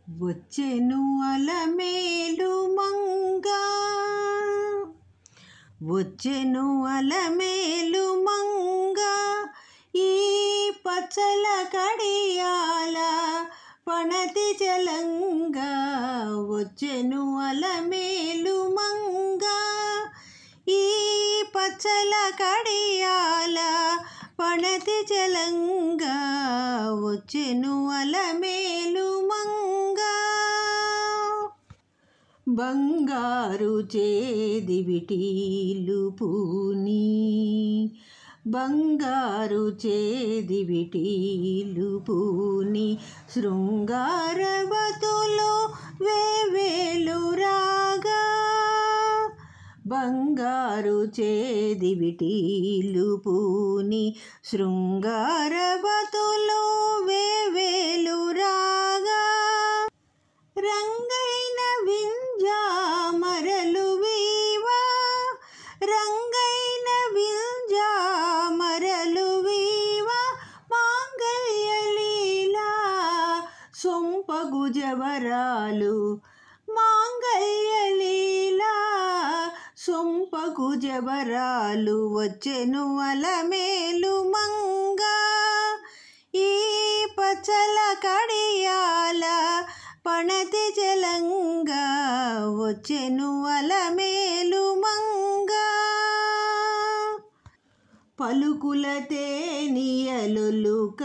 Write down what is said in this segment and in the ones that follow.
వచ్చెను అలమేలు మంగా వచ్చెను అలమేలు మంగా ఈ పచ్చల కడియాల పణతి చలంగా వచ్చెను అలమేలు మంగా ఈ పచ్చల కడియాల పణతి చలంగా వచ్చెను అలమేలు మంగా బంగారు చేది విటీలు పూని బంగారు చేది విటీలు పూని శృంగారవతులో వేవేలు రాగా బంగారు చేది విటీలు పూని శృంగారవతులో వేవేలు రాగా రంగైన వింజామరలు వీవా రంగైన వింజామరలు వీవా మాంగళ్యలీలా సొంపగు జవరాలు మాంగళ్యలీలా సొంపగు జవరాలు వచ్చెను అలమేలు మంగా ఈ పచ్చల కడియాల పణతి జలంగా వచ్చెను అలమేలు మంగా పలుకుల తేనియలుక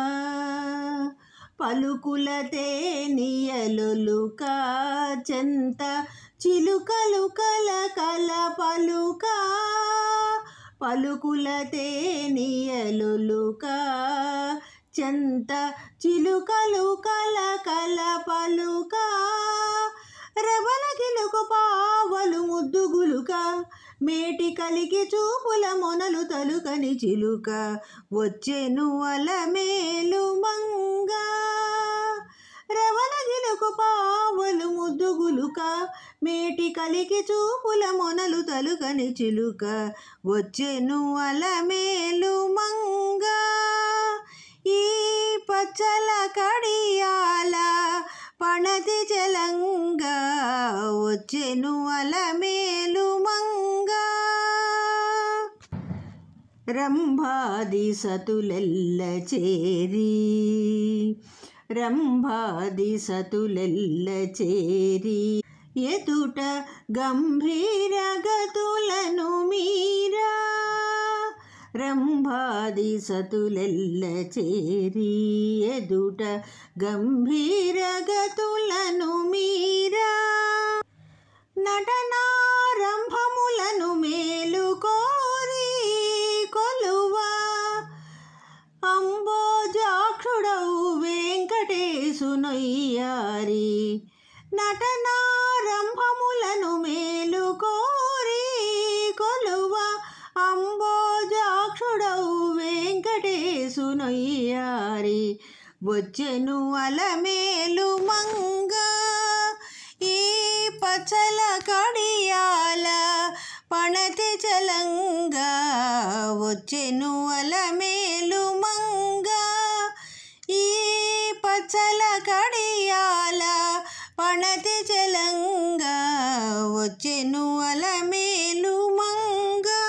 పలుకుల తేనియలుక చెంత చిలుకలు కల కల పలుక పలుకుల తేనియలుక చెంత చిలుకలు కల కల పలుక రెవల గిలుకు పావలు ముద్దుగులుక మేటి కలికి చూపుల మొనలు తలుకని చిలుక వచ్చెను అలమేలు మంగా రెవల గిలుకు పావలు ముద్దుగులుక మేటి కలికి చూపుల మొనలు తలుకని చిలుక వచ్చెను అలమేలు మంగా ఈ పచ్చల కడియాల పణతి చలంగా వచ్చెను అలమేలు మంగా రంభాది సతులెల్ల చేరి రంభాది సతులెల్ల చేరి ఎదుట గంభీర గతులను మీరా రంభాది సతులెల్ల చేరి ఎదుట గంభీర గతులను మీరా నటనారంభములను మేలుకోరి కొలువా అంబోజాక్షుడవు వెంకటేశునయ్యారి నటనారంభములను మేలుకోరి కొలువా అంబోజాక్షుడవు వెంకటేశునయ్యారి వచ్చెను అలమేలు మంగా ఈ పచ్చల కడియాల పణతి చలంగా వచ్చెను అలమేలు మంగా ఈ పచ్చల కడియాల పణతి చలంగా వచ్చెను అలమేలు మంగా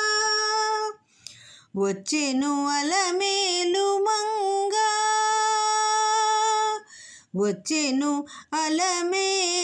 వచ్చెను అలమేలు మంగా వచ్చెను అలమే